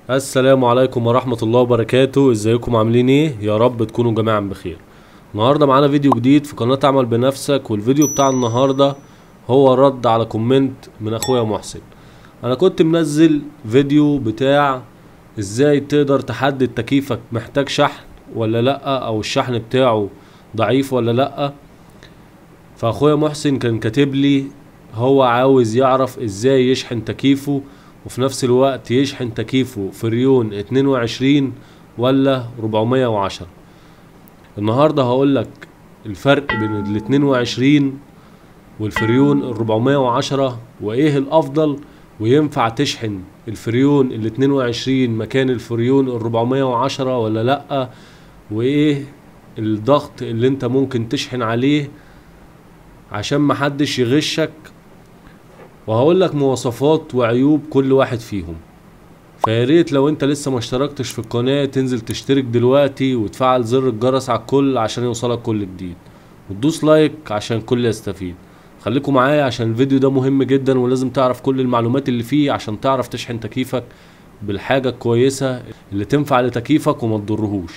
السلام عليكم ورحمة الله وبركاته ازيكم عاملين ايه يا رب تكونوا جميعا بخير النهاردة معانا فيديو جديد في قناة اعمل بنفسك والفيديو بتاع النهاردة هو رد على كومنت من اخويا محسن انا كنت منزل فيديو بتاع ازاي تقدر تحدد تكييفك محتاج شحن ولا لا او الشحن بتاعه ضعيف ولا لا فاخويا محسن كان كاتب لي هو عاوز يعرف ازاي يشحن تكييفه وفي نفس الوقت يشحن تكييفه فريون 22 ولا 410 النهارده هقول لك الفرق بين ال 22 والفريون ال 410 وايه الافضل وينفع تشحن الفريون ال 22 مكان الفريون ال 410 ولا لا وايه الضغط اللي انت ممكن تشحن عليه عشان محدش يغشك وهقول لك مواصفات وعيوب كل واحد فيهم فياريت لو انت لسه ما اشتركتش في القناة تنزل تشترك دلوقتي وتفعل زر الجرس على الكل عشان يوصلك كل جديد وتدوس لايك عشان الكل يستفيد خليكم معايا عشان الفيديو ده مهم جدا ولازم تعرف كل المعلومات اللي فيه عشان تعرف تشحن تكييفك بالحاجة الكويسة اللي تنفع لتكييفك وما تضرهوش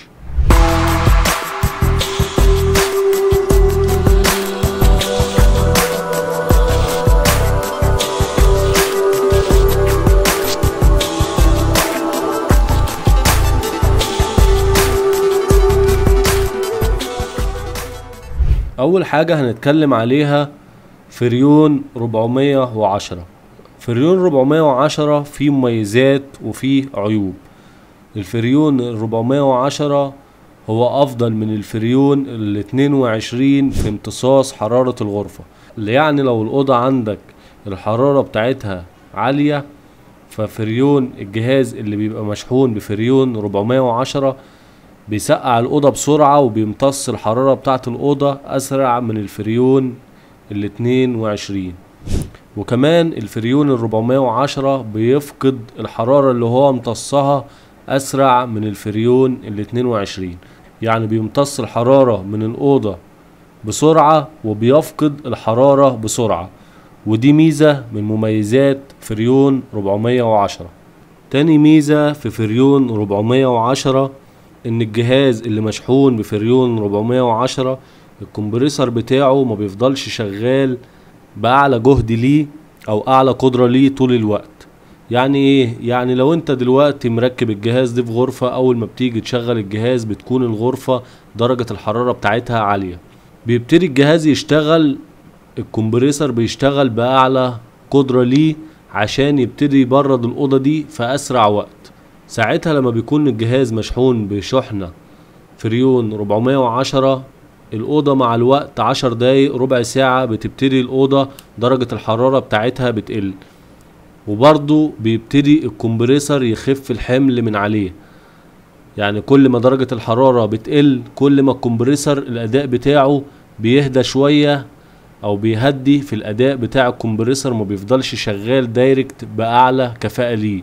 اول حاجة هنتكلم عليها فريون 410 فريون 410 فيه مميزات وفيه عيوب الفريون 410 هو افضل من الفريون ال 22 في امتصاص حرارة الغرفة اللي يعني لو الأوضة عندك الحرارة بتاعتها عالية ففريون الجهاز اللي بيبقى مشحون بفريون 410 بيسقع الأوضة بسرعة وبيمتص الحرارة بتاعة الأوضة أسرع من الفريون ال 22 وكمان الفريون ال 410 بيفقد الحرارة اللي هو امتصها أسرع من الفريون ال 22 يعني بيمتص الحرارة من الأوضة بسرعة وبيفقد الحرارة بسرعة ودي ميزة من مميزات فريون 410 تاني ميزة في فريون 410 ان الجهاز اللي مشحون بفريون 410 الكمبريسور بتاعه ما بيفضلش شغال باعلى جهد ليه او اعلى قدرة ليه طول الوقت يعني ايه يعني لو انت دلوقتي مركب الجهاز ده في غرفة اول ما بتيجي تشغل الجهاز بتكون الغرفة درجة الحرارة بتاعتها عالية بيبتدي الجهاز يشتغل الكمبريسور بيشتغل باعلى قدرة ليه عشان يبتدي يبرد الأوضة دي في أسرع وقت ساعتها لما بيكون الجهاز مشحون بشحنة فريون 410 الأوضة مع الوقت عشر دقايق ربع ساعة بتبتدي الأوضة درجة الحرارة بتاعتها بتقل وبرضو بيبتدي الكمبريسور يخف الحمل من عليه يعني كل ما درجة الحرارة بتقل كل ما الكمبريسور الأداء بتاعه بيهدى شوية أو بيهدي في الأداء بتاع الكمبريسور ما بيفضلش شغال دايركت بأعلى كفاءة ليه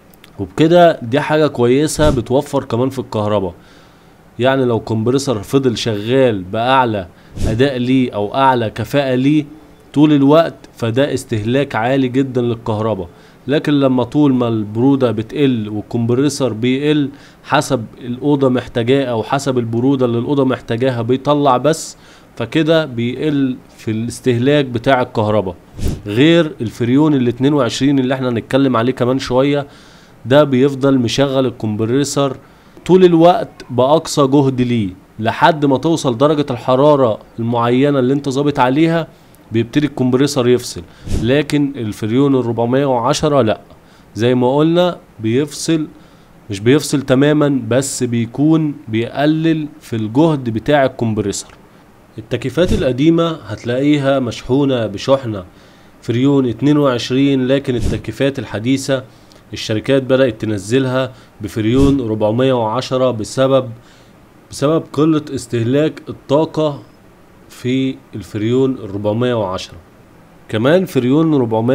وبكده دي حاجة كويسة بتوفر كمان في الكهرباء يعني لو كمبريسور فضل شغال بأعلى أداء ليه أو أعلى كفاءة ليه طول الوقت فده استهلاك عالي جدا للكهرباء لكن لما طول ما البرودة بتقل والكمبريسور بيقل حسب الأوضة محتاجاه أو حسب البرودة اللي الأوضة محتاجاها بيطلع بس فكده بيقل في الاستهلاك بتاع الكهرباء غير الفريون ال 22 اللي احنا هنتكلم عليه كمان شوية ده بيفضل مشغل الكمبريسور طول الوقت بأقصى جهد ليه لحد ما توصل درجة الحرارة المعينة اللي انت ظابط عليها بيبتدي الكمبريسور يفصل لكن الفريون ال 410 لا زي ما قلنا بيفصل مش بيفصل تماما بس بيكون بيقلل في الجهد بتاع الكمبريسور التكييفات القديمة هتلاقيها مشحونة بشحنة فريون 22 لكن التكييفات الحديثة الشركات بدأت تنزلها بفريون 410 بسبب بسبب قلة استهلاك الطاقة في الفريون 410 كمان فريون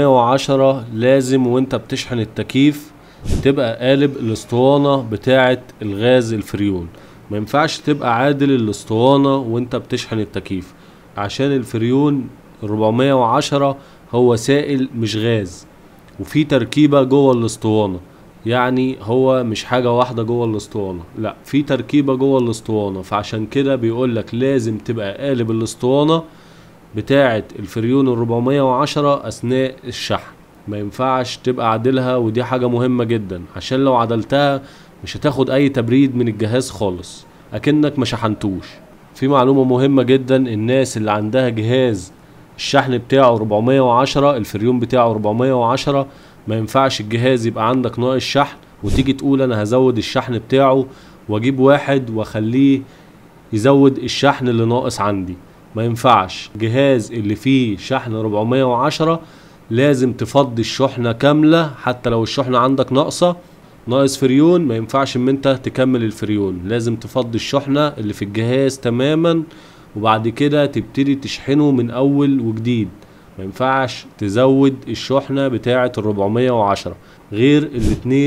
410 لازم وانت بتشحن التكييف تبقى قالب الاسطوانة بتاعة الغاز الفريون ما ينفعش تبقى عادل الاسطوانة وانت بتشحن التكييف عشان الفريون 410 هو سائل مش غاز وفي تركيبة جوه الاسطوانة يعني هو مش حاجة واحدة جوه الاسطوانة لا في تركيبة جوه الاسطوانة فعشان كده بيقولك لازم تبقى قالب الاسطوانة بتاعة الفريون ال 410 اثناء الشحن ما ينفعش تبقى عادلها ودي حاجة مهمة جدا عشان لو عدلتها مش هتاخد اي تبريد من الجهاز خالص اكنك ما شحنتوش في معلومة مهمة جدا الناس اللي عندها جهاز الشحن بتاعه 410 الفريون بتاعه 410 ما ينفعش الجهاز يبقى عندك ناقص شحن وتيجي تقول انا هزود الشحن بتاعه واجيب واحد واخليه يزود الشحن اللي ناقص عندي ما ينفعش جهاز اللي فيه شحن 410 لازم تفضي الشحنة كاملة حتى لو الشحنة عندك ناقصة ناقص فريون ما ينفعش ان انت تكمل الفريون لازم تفضي الشحنة اللي في الجهاز تماما وبعد كده تبتدي تشحنه من اول وجديد ما ينفعش تزود الشحنة بتاعة ال 410 غير ال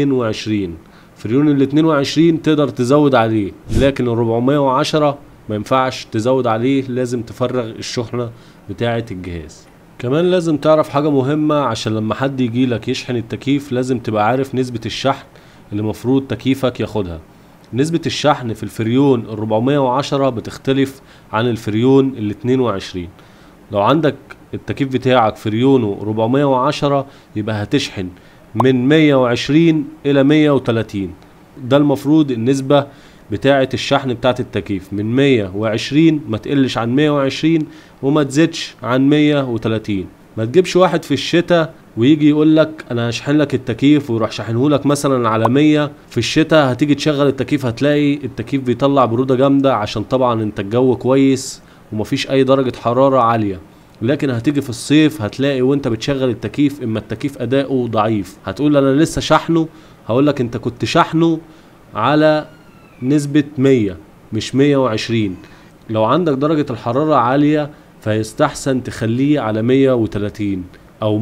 22 فريون ال 22 تقدر تزود عليه لكن ال 410 ما ينفعش تزود عليه لازم تفرغ الشحنة بتاعة الجهاز كمان لازم تعرف حاجة مهمة عشان لما حد يجيلك يشحن التكييف لازم تبقى عارف نسبة الشحن اللي مفروض تكييفك ياخدها نسبة الشحن في الفريون ال 410 بتختلف عن الفريون ال 22 لو عندك التكييف بتاعك فريونه 410 يبقى هتشحن من 120 إلى 130 ده المفروض النسبة بتاعة الشحن بتاعة التكييف من 120 ما تقلش عن 120 وما تزيدش عن 130 ما تجيبش واحد في الشتاء ويجي يقول لك انا هشحن لك التكييف ويروح شاحنه لك مثلا على 100 في الشتاء هتيجي تشغل التكييف هتلاقي التكييف بيطلع بروده جامده عشان طبعا انت الجو كويس ومفيش اي درجه حراره عاليه لكن هتيجي في الصيف هتلاقي وانت بتشغل التكييف اما التكييف اداؤه ضعيف هتقول انا لسه شحنه هقول لك انت كنت شحنه على نسبة 100 مش 120 لو عندك درجة الحرارة عالية فيستحسن تخليه على 130 او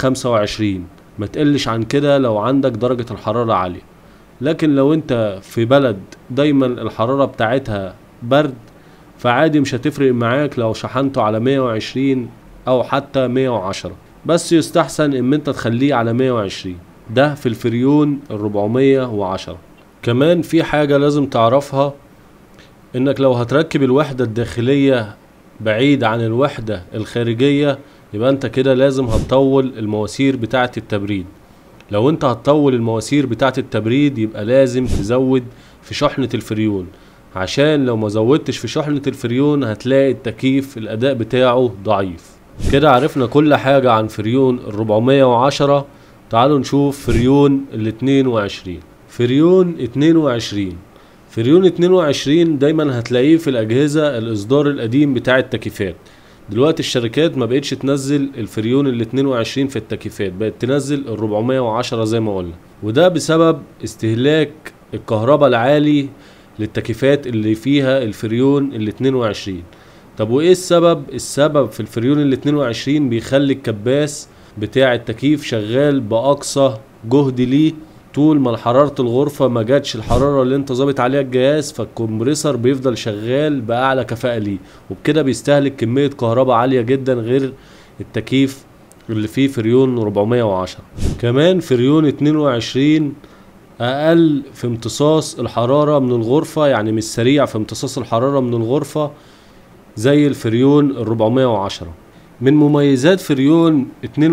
125 ما تقلش عن كده لو عندك درجة الحرارة عالية لكن لو انت في بلد دايما الحرارة بتاعتها برد فعادي مش هتفرق معاك لو شحنته على 120 او حتى 110 بس يستحسن ان انت تخليه على 120 ده في الفريون ال 410 كمان في حاجة لازم تعرفها انك لو هتركب الوحدة الداخلية بعيد عن الوحدة الخارجية يبقى انت كده لازم هتطول المواسير بتاعة التبريد لو انت هتطول المواسير بتاعة التبريد يبقى لازم تزود في شحنة الفريون عشان لو ما زودتش في شحنة الفريون هتلاقي التكييف الاداء بتاعه ضعيف كده عرفنا كل حاجة عن فريون ال 410 تعالوا نشوف فريون ال 22 فريون 22 فريون 22 دايما هتلاقيه في الاجهزة الاصدار القديم بتاع التكييفات دلوقتي الشركات ما بقتش تنزل الفريون ال 22 في التكييفات بقت تنزل ال 410 زي ما قلنا وده بسبب استهلاك الكهرباء العالي للتكييفات اللي فيها الفريون ال 22 طب وايه السبب السبب في الفريون ال 22 بيخلي الكباس بتاع التكييف شغال باقصى جهد ليه طول ما حرارة الغرفة ما جاتش الحرارة اللي انت ظابط عليها الجهاز فالكمبريسور بيفضل شغال بأعلى كفاءة ليه وبكده بيستهلك كمية كهرباء عالية جدا غير التكييف اللي فيه فريون 410 كمان فريون 22 أقل في امتصاص الحرارة من الغرفة يعني مش سريع في امتصاص الحرارة من الغرفة زي الفريون ال 410 من مميزات فريون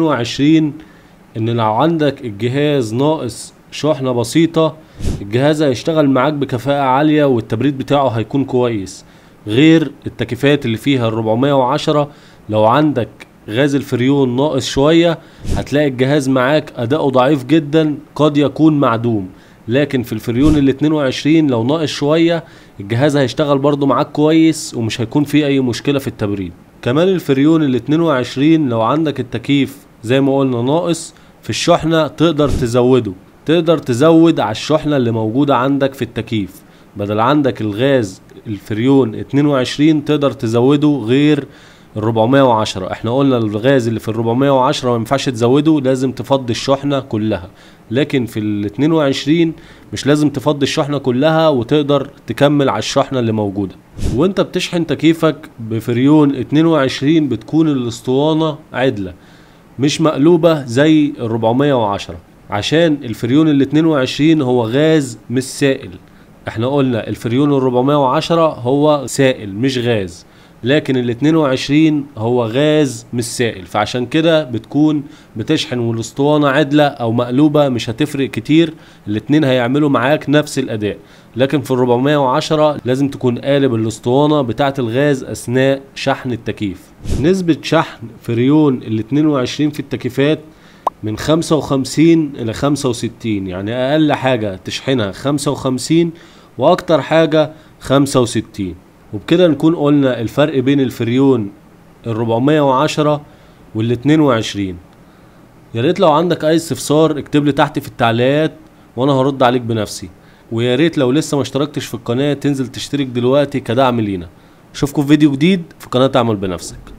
22 ان لو عندك الجهاز ناقص شحنة بسيطة الجهاز هيشتغل معاك بكفاءة عالية والتبريد بتاعه هيكون كويس غير التكييفات اللي فيها ال 410 لو عندك غاز الفريون ناقص شوية هتلاقي الجهاز معاك أداؤه ضعيف جدا قد يكون معدوم لكن في الفريون ال 22 لو ناقص شوية الجهاز هيشتغل برضه معاك كويس ومش هيكون فيه أي مشكلة في التبريد كمان الفريون ال 22 لو عندك التكييف زي ما قلنا ناقص في الشحنة تقدر تزوده تقدر تزود على الشحنة اللي موجودة عندك في التكييف بدل عندك الغاز الفريون 22 تقدر تزوده غير ال 410 احنا قلنا الغاز اللي في ال 410 ما ينفعش تزوده لازم تفضي الشحنة كلها لكن في ال 22 مش لازم تفضي الشحنة كلها وتقدر تكمل على الشحنة اللي موجودة وانت بتشحن تكييفك بفريون 22 بتكون الاسطوانة عدلة مش مقلوبة زي ال 410 عشان الفريون ال 22 هو غاز مش سائل احنا قلنا الفريون ال 410 هو سائل مش غاز لكن ال 22 هو غاز مش سائل فعشان كده بتكون بتشحن والاسطوانة عدلة او مقلوبة مش هتفرق كتير الاتنين هيعملوا معاك نفس الاداء لكن في ال 410 لازم تكون قالب الاسطوانة بتاعة الغاز اثناء شحن التكييف نسبة شحن فريون ال 22 في التكييفات من 55 الى 65 يعني اقل حاجة تشحنها 55 واكتر حاجة 65 وبكده نكون قلنا الفرق بين الفريون ال 410 وال 22 يا ريت لو عندك اي استفسار اكتب لي تحت في التعليقات وانا هرد عليك بنفسي ويا ريت لو لسه ما اشتركتش في القناه تنزل تشترك دلوقتي كدعم لينا اشوفكم في فيديو جديد في قناه اعمل بنفسك